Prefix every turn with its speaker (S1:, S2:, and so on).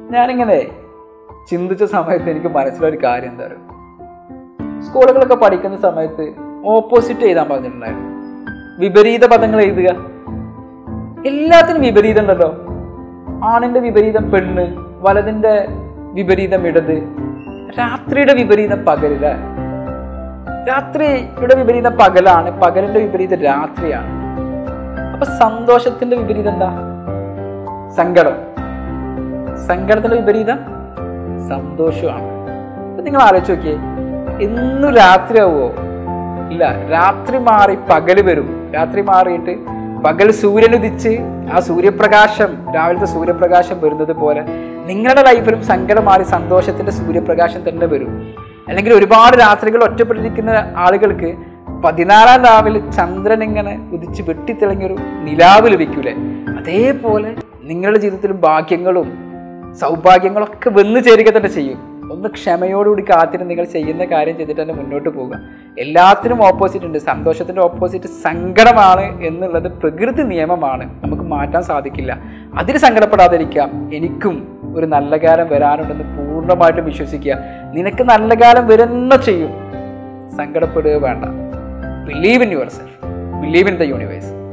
S1: ഞാനിങ്ങനെ ചിന്തിച്ച സമയത്ത് എനിക്ക് മനസ്സിലൊരു കാര്യം എന്താ പറയുക സ്കൂളുകളൊക്കെ പഠിക്കുന്ന സമയത്ത് ഓപ്പോസിറ്റ് എഴുതാൻ പറഞ്ഞിട്ടുണ്ടായിരുന്നു വിപരീത പദങ്ങൾ എഴുതുക എല്ലാത്തിനും വിപരീതം ഉണ്ടല്ലോ ആണിന്റെ വിപരീതം പെണ്ണ് വലതിന്റെ വിപരീതം ഇടത് രാത്രിയുടെ വിപരീതം പകലില്ല രാത്രിയുടെ വിപരീതം പകലാണ് പകലിന്റെ വിപരീതം രാത്രിയാണ് അപ്പൊ സന്തോഷത്തിന്റെ വിപരീതം എന്താ സങ്കടം സങ്കടത്തിന്റെ വിപരീതം സന്തോഷമാണ് അപ്പൊ നിങ്ങൾ ആലോചിച്ച് നോക്കിയേ എന്നും രാത്രിയാവോ ഇല്ല രാത്രി മാറി പകല് വരും രാത്രി മാറിയിട്ട് പകൽ സൂര്യൻ ഉദിച്ച് ആ സൂര്യപ്രകാശം രാവിലത്തെ സൂര്യപ്രകാശം വരുന്നത് പോലെ നിങ്ങളുടെ ലൈഫിലും സങ്കടം മാറി സന്തോഷത്തിന്റെ സൂര്യപ്രകാശം തന്നെ വരും അല്ലെങ്കിൽ ഒരുപാട് രാത്രികൾ ഒറ്റപ്പെട്ടിരിക്കുന്ന ആളുകൾക്ക് പതിനാലാം രാവിലെ ചന്ദ്രൻ ഇങ്ങനെ ഉദിച്ച് വെട്ടിത്തിളങ്ങിയൊരു നിലാവ് ലഭിക്കൂലേ അതേപോലെ നിങ്ങളുടെ ജീവിതത്തിലും ഭാഗ്യങ്ങളും സൗഭാഗ്യങ്ങളൊക്കെ വന്നു ചേരുക തന്നെ ചെയ്യും ഒന്ന് ക്ഷമയോടുകൂടി കാത്തിരുന്ന് നിങ്ങൾ ചെയ്യുന്ന കാര്യം ചെയ്തിട്ട് തന്നെ മുന്നോട്ട് പോവുക എല്ലാത്തിനും ഓപ്പോസിറ്റ് ഉണ്ട് സന്തോഷത്തിന്റെ ഓപ്പോസിറ്റ് സങ്കടമാണ് എന്നുള്ളത് പ്രകൃതി നിയമമാണ് നമുക്ക് മാറ്റാൻ സാധിക്കില്ല അതിന് സങ്കടപ്പെടാതിരിക്കാം എനിക്കും ഒരു നല്ല കാലം വരാനുണ്ടെന്ന് പൂർണ്ണമായിട്ടും വിശ്വസിക്കുക നിനക്ക് നല്ല കാലം വരുന്ന ചെയ്യും സങ്കടപ്പെടുക വേണ്ട believe in yourself believe in the universe